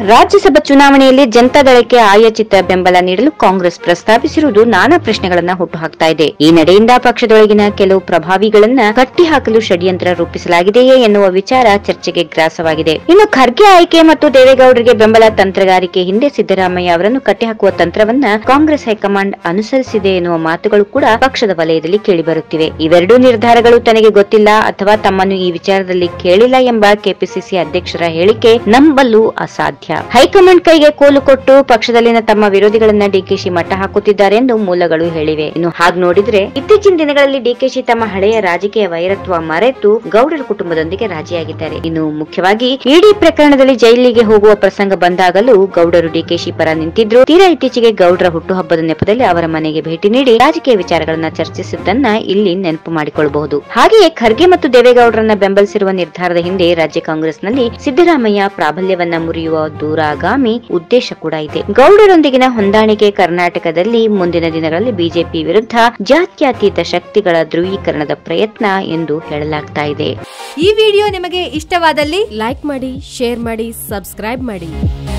ರಾಜ್ಯಸಭಾ ಚುನಾವಣೆಯಲ್ಲಿ ಜನತಾದಳಕ್ಕೆ ಆಯೋಜಿತ ಬೆಂಬಲ ನೀಡಲು ಕಾಂಗ್ರೆಸ್ ಪ್ರಸ್ತಾಪಿಸಿರುವುದು ನಾನಾ ಪ್ರಶ್ನೆಗಳನ್ನ ಹುಟ್ಟುಹಾಕ್ತಾ ಇದೆ ಈ ನಡೆಯಿಂದ ಪಕ್ಷದೊಳಗಿನ ಕೆಲವು ಪ್ರಭಾವಿಗಳನ್ನ ಕಟ್ಟಿಹಾಕಲು ಷಡ್ಯಂತ್ರ ರೂಪಿಸಲಾಗಿದೆಯೇ ಎನ್ನುವ ವಿಚಾರ ಚರ್ಚೆಗೆ ಗ್ರಾಸವಾಗಿದೆ ಇನ್ನು ಖರ್ಗೆ ಆಯ್ಕೆ ಮತ್ತು ದೇವೇಗೌಡರಿಗೆ ಬೆಂಬಲ ತಂತ್ರಗಾರಿಕೆ ಹಿಂದೆ ಸಿದ್ದರಾಮಯ್ಯ ಅವರನ್ನು ಕಟ್ಟಿಹಾಕುವ ತಂತ್ರವನ್ನ ಕಾಂಗ್ರೆಸ್ ಹೈಕಮಾಂಡ್ ಅನುಸರಿಸಿದೆ ಎನ್ನುವ ಮಾತುಗಳು ಕೂಡ ಪಕ್ಷದ ವಲಯದಲ್ಲಿ ಕೇಳಿಬರುತ್ತಿವೆ ಇವೆರಡೂ ನಿರ್ಧಾರಗಳು ತನಗೆ ಗೊತ್ತಿಲ್ಲ ಅಥವಾ ತಮ್ಮನ್ನು ಈ ವಿಚಾರದಲ್ಲಿ ಕೇಳಿಲ್ಲ ಎಂಬ ಕೆಪಿಸಿಸಿ ಅಧ್ಯಕ್ಷರ ಹೇಳಿಕೆ ನಂಬಲು ಅಸಾಧ್ಯ ಹೈಕಮಾಂಡ್ ಕೈಗೆ ಕೋಲು ಕೊಟ್ಟು ಪಕ್ಷದಲ್ಲಿನ ತಮ್ಮ ವಿರೋಧಿಗಳನ್ನ ಡಿಕೆಶಿ ಮಟ್ಟ ಹಾಕುತ್ತಿದ್ದಾರೆ ಎಂದು ಮೂಲಗಳು ಹೇಳಿವೆ ಇನ್ನು ಹಾಗೆ ನೋಡಿದ್ರೆ ಇತ್ತೀಚಿನ ದಿನಗಳಲ್ಲಿ ಡಿಕೆಶಿ ತಮ್ಮ ಹಳೆಯ ರಾಜಕೀಯ ವೈರತ್ವ ಮರೆತು ಗೌಡರ ಕುಟುಂಬದೊಂದಿಗೆ ರಾಜಿಯಾಗಿದ್ದಾರೆ ಇನ್ನು ಮುಖ್ಯವಾಗಿ ಇಡಿ ಪ್ರಕರಣದಲ್ಲಿ ಜೈಲಿಗೆ ಹೋಗುವ ಪ್ರಸಂಗ ಬಂದಾಗಲೂ ಗೌಡರು ಡಿಕೆಶಿ ಪರ ನಿಂತಿದ್ರು ತೀರಾ ಇತ್ತೀಚೆಗೆ ಗೌಡರ ಹುಟ್ಟುಹಬ್ಬದ ನೆಪದಲ್ಲಿ ಅವರ ಮನೆಗೆ ಭೇಟಿ ನೀಡಿ ರಾಜಕೀಯ ವಿಚಾರಗಳನ್ನ ಚರ್ಚಿಸಿದ್ದನ್ನ ಇಲ್ಲಿ ನೆನಪು ಮಾಡಿಕೊಳ್ಳಬಹುದು ಹಾಗೆಯೇ ಖರ್ಗೆ ಮತ್ತು ದೇವೇಗೌಡರನ್ನ ಬೆಂಬಲಿಸಿರುವ ನಿರ್ಧಾರದ ಹಿಂದೆ ರಾಜ್ಯ ಕಾಂಗ್ರೆಸ್ನಲ್ಲಿ ಸಿದ್ದರಾಮಯ್ಯ ಪ್ರಾಬಲ್ಯವನ್ನ ಮುರಿಯುವ ದೂರಾಗಾಮಿ ಉದ್ದೇಶ ಕೂಡ ಇದೆ ಗೌಡರೊಂದಿಗಿನ ಹೊಂದಾಣಿಕೆ ಕರ್ನಾಟಕದಲ್ಲಿ ಮುಂದಿನ ದಿನಗಳಲ್ಲಿ ಬಿಜೆಪಿ ವಿರುದ್ಧ ಜಾತ್ಯತೀತ ಶಕ್ತಿಗಳ ಧ್ರುವೀಕರಣದ ಪ್ರಯತ್ನ ಎಂದು ಹೇಳಲಾಗ್ತಾ ಇದೆ ಈ ವಿಡಿಯೋ ನಿಮಗೆ ಇಷ್ಟವಾದಲ್ಲಿ ಲೈಕ್ ಮಾಡಿ ಶೇರ್ ಮಾಡಿ ಸಬ್ಸ್ಕ್ರೈಬ್ ಮಾಡಿ